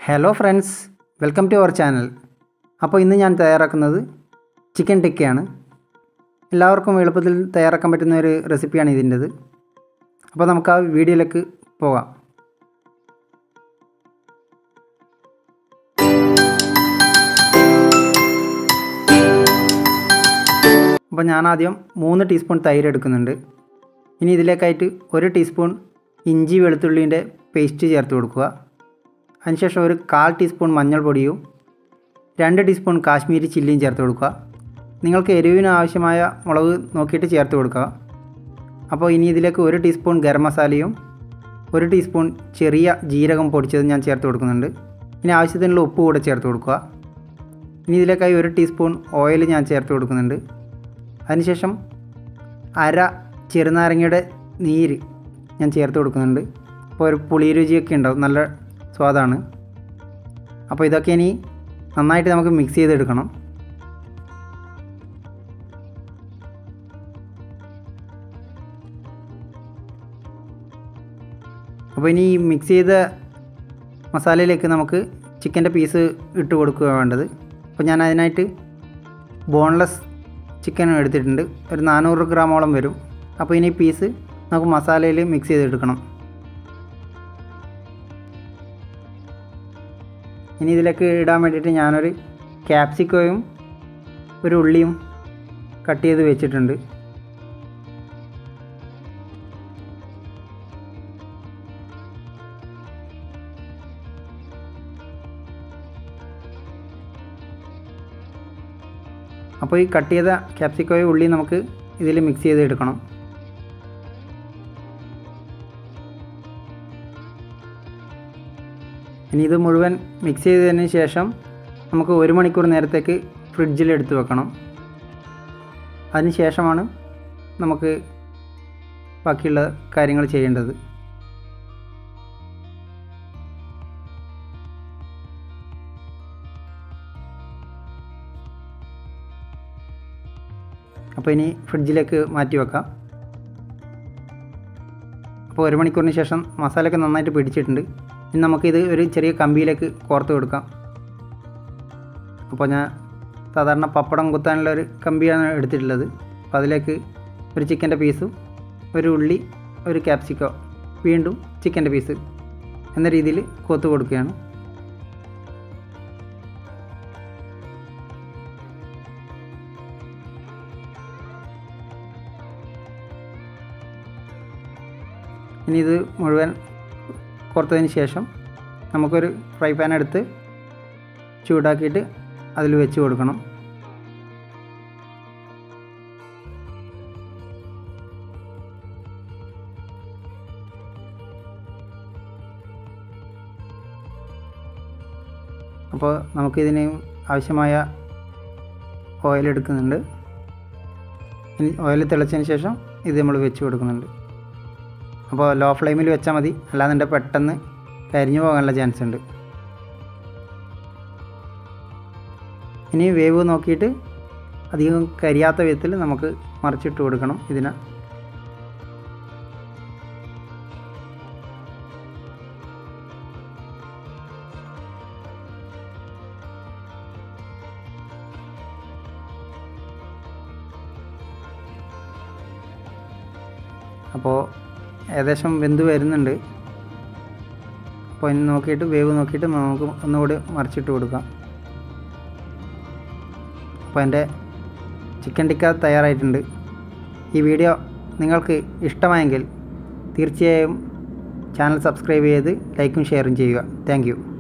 hello friends welcome to our channel അപ്പോൾ ഇന്ന് ഞാൻ തയ്യാറാക്കുന്നത് ചിക്കൻ ടിക്കയാണ് എല്ലാവർക്കും എളുപ്പത്തിൽ തയ്യാറാക്കാൻ പറ്റുന്ന ഒരു റെസിപ്പിയാണ് ഇതിൻ്റെത് അപ്പോൾ നമുക്ക് ആ വീഡിയോയിലേക്ക് പോകാം അപ്പോൾ ഞാൻ ആദ്യം മൂന്ന് ടീസ്പൂൺ തൈര് എടുക്കുന്നുണ്ട് ഇനി ഇതിലേക്കായിട്ട് ഒരു ടീസ്പൂൺ ഇഞ്ചി വെളുത്തുള്ളിൻ്റെ പേസ്റ്റ് ചേർത്ത് കൊടുക്കുക അതിനുശേഷം ഒരു കാൽ ടീസ്പൂൺ മഞ്ഞൾപ്പൊടിയും രണ്ട് ടീസ്പൂൺ കാശ്മീരി ചില്ലിയും ചേർത്ത് കൊടുക്കുക നിങ്ങൾക്ക് എരിവിന് ആവശ്യമായ മുളക് നോക്കിയിട്ട് ചേർത്ത് കൊടുക്കുക അപ്പോൾ ഇനി ഇതിലേക്ക് ഒരു ടീസ്പൂൺ ഗരം മസാലയും ഒരു ടീസ്പൂൺ ചെറിയ ജീരകം പൊടിച്ചത് ഞാൻ ചേർത്ത് കൊടുക്കുന്നുണ്ട് ഇനി ആവശ്യത്തിനുള്ള ഉപ്പ് കൂടെ ചേർത്ത് കൊടുക്കുക ഇനി ഇതിലേക്കായി ഒരു ടീസ്പൂൺ ഓയിൽ ഞാൻ ചേർത്ത് കൊടുക്കുന്നുണ്ട് അതിനുശേഷം അര ചെറുനാരങ്ങയുടെ നീര് ഞാൻ ചേർത്ത് കൊടുക്കുന്നുണ്ട് അപ്പോൾ ഒരു പുളി രുചിയൊക്കെ ഉണ്ടാവും നല്ല സ്വാദാണ് അപ്പോൾ ഇതൊക്കെ ഇനി നന്നായിട്ട് നമുക്ക് മിക്സ് ചെയ്തെടുക്കണം അപ്പോൾ ഇനി ഈ മിക്സ് ചെയ്ത മസാലയിലേക്ക് നമുക്ക് ചിക്കൻ്റെ പീസ് ഇട്ട് കൊടുക്കുക വേണ്ടത് അപ്പോൾ ഞാൻ അതിനായിട്ട് ബോൺലെസ് ചിക്കൻ എടുത്തിട്ടുണ്ട് ഒരു നാനൂറ് ഗ്രാമോളം വരും അപ്പോൾ ഇനി പീസ് നമുക്ക് മസാലയിൽ മിക്സ് ചെയ്തെടുക്കണം ഇനി ഇതിലേക്ക് ഇടാൻ വേണ്ടിയിട്ട് ഞാനൊരു ക്യാപ്സിക്കോയും ഒരു ഉള്ളിയും കട്ട് ചെയ്ത് വെച്ചിട്ടുണ്ട് അപ്പോൾ ഈ കട്ട് ചെയ്ത ക്യാപ്സിക്കോയും ഉള്ളി നമുക്ക് ഇതിൽ മിക്സ് ചെയ്ത് എടുക്കണം ഇനി ഇത് മുഴുവൻ മിക്സ് ചെയ്തതിന് ശേഷം നമുക്ക് ഒരു മണിക്കൂർ നേരത്തേക്ക് ഫ്രിഡ്ജിൽ എടുത്ത് വെക്കണം അതിന് ശേഷമാണ് നമുക്ക് ബാക്കിയുള്ള കാര്യങ്ങൾ ചെയ്യേണ്ടത് അപ്പോൾ ഇനി ഫ്രിഡ്ജിലേക്ക് മാറ്റി വെക്കാം അപ്പോൾ ഒരു മണിക്കൂറിന് ശേഷം മസാലയൊക്കെ നന്നായിട്ട് പിടിച്ചിട്ടുണ്ട് ഇനി നമുക്കിത് ഒരു ചെറിയ കമ്പിയിലേക്ക് കോർത്ത് കൊടുക്കാം അപ്പോൾ ഞാൻ സാധാരണ പപ്പടം കുത്താനുള്ള ഒരു കമ്പിയാണ് എടുത്തിട്ടുള്ളത് അപ്പോൾ അതിലേക്ക് ഒരു ചിക്കൻ്റെ പീസും ഒരു ഉള്ളി ഒരു ക്യാപ്സിക്കോ വീണ്ടും ചിക്കൻ്റെ പീസ് എന്ന രീതിയിൽ കൊത്ത് കൊടുക്കുകയാണ് ഇനി ഇത് മുഴുവൻ കോർത്തതിന് ശേഷം നമുക്കൊരു ഫ്രൈ പാൻ എടുത്ത് ചൂടാക്കിയിട്ട് അതിൽ വെച്ച് കൊടുക്കണം അപ്പോൾ നമുക്കിതിന് ആവശ്യമായ ഓയിൽ എടുക്കുന്നുണ്ട് ഇനി ഓയിൽ തിളച്ചതിന് ശേഷം ഇത് നമ്മൾ വെച്ച് കൊടുക്കുന്നുണ്ട് അപ്പോൾ ലോ ഫ്ലെയിമിൽ വെച്ചാൽ മതി അല്ലാതെ പെട്ടെന്ന് കരിഞ്ഞു പോകാനുള്ള ചാൻസ് ഉണ്ട് ഇനി വേവ് നോക്കിയിട്ട് അധികം കരിയാത്ത വിധത്തിൽ നമുക്ക് മറിച്ചിട്ട് കൊടുക്കണം ഇതിന് അപ്പോൾ ഏകദേശം വെന്ത് വരുന്നുണ്ട് അപ്പോൾ ഇനി നോക്കിയിട്ട് വേവ് നോക്കിയിട്ട് നമുക്ക് ഒന്നുകൂടി മറിച്ചിട്ട് കൊടുക്കാം അപ്പോൾ എൻ്റെ ചിക്കൻ ടിക്ക തയ്യാറായിട്ടുണ്ട് ഈ വീഡിയോ നിങ്ങൾക്ക് ഇഷ്ടമായെങ്കിൽ തീർച്ചയായും ചാനൽ സബ്സ്ക്രൈബ് ചെയ്ത് ലൈക്കും ഷെയറും ചെയ്യുക താങ്ക്